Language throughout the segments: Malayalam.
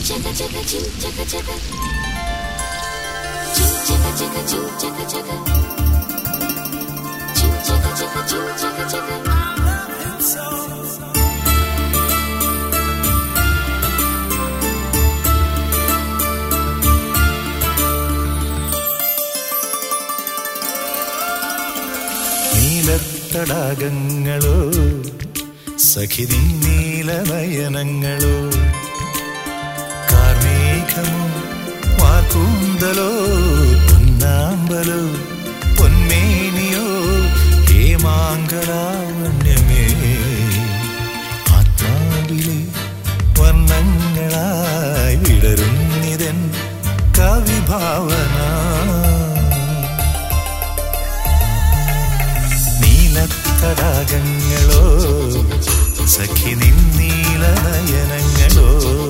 നീലത്തടാകങ്ങളോ സഖിതി നീലനയനങ്ങളോ കാർമേഘമോ വാക്കൂന്തലോ പൊന്നാമ്പലോ പൊന്മേനിയോ ഹേമാങ്കലാവണ്യമേ ആത്മാവിലെ വർണ്ണങ്ങളായി വിടരുന്നിതൻ കവിഭാവന നീലത്തടാകങ്ങളോ സഖി നിന്നീലനയനങ്ങളോ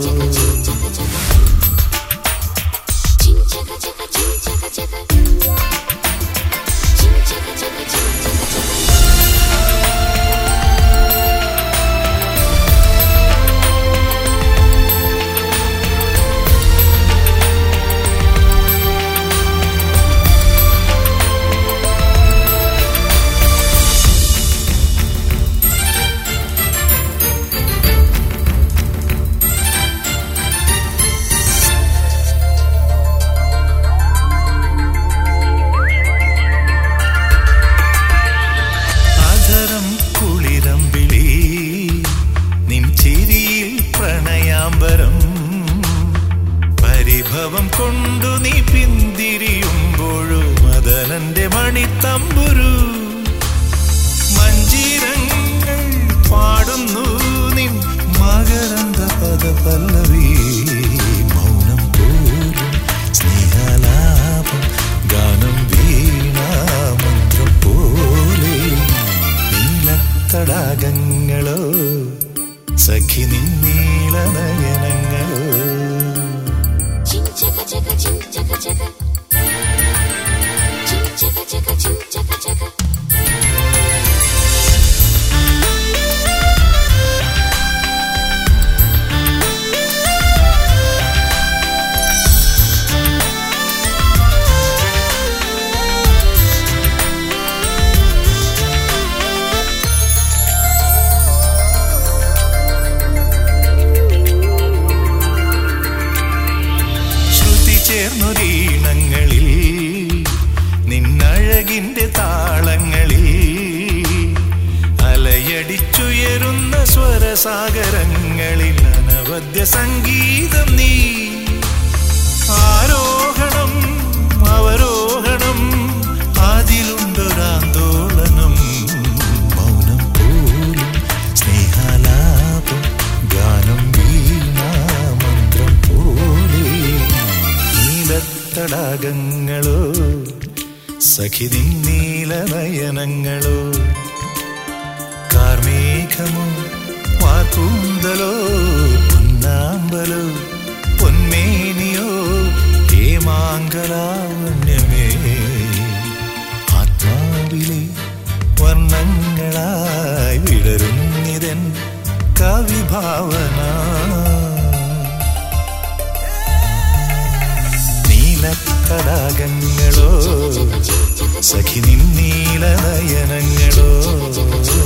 അധരം കുളിരമ്പിളി നിൻ ചിരിയിൽ പ്രണയാംബരം പരിഭവം കൊണ്ടു നീ പിന്തിരിയുമ്പോഴും മദനന്റെ മണിത്തമ്പുരു മഞ്ജീരങ്ങൾ പാടുന്നു നിൻ മകരന്ത പദ പല്ലവി മൗനം പോലും സ്നേഹലാപം ഗാനം വീണാമന്ത്രം പോലെ നീലത്തടാകങ്ങളോ സഖി നിന്നീലനയനങ്ങളോ ശ്രുതി ചേർന്നൊരീണങ്ങളിൽ നിന്നഴകിന്റെ താളങ്ങളിൽ അലയടിച്ചുയരുന്ന സ്വരസാഗരങ്ങളിൽ അനവദ്യ സംഗീതം നീ ആരോഹണം അവരോഹണം അതിലുണ്ടൊരാന്തോളനം മൗനം പോലും സ്നേഹാലാപം ഗാനം വീണാമന്ത്രം പോലെ നീലത്തടാകങ്ങളോ സഖിതി നീലനയനങ്ങളോ കാർമേഘമോ വാക്കൂന്തലോ പൊന്നാമ്പലോ പൊന്മേനിയോ ഹേമാങ്കലാവണ്യമേ ആത്മാവിലെ വർണ്ണങ്ങളായി വിടരുന്നിതൻ കവിഭാവന നീലത്തടാകങ്ങളോ സഖി നിന്നീലനയനങ്ങളോ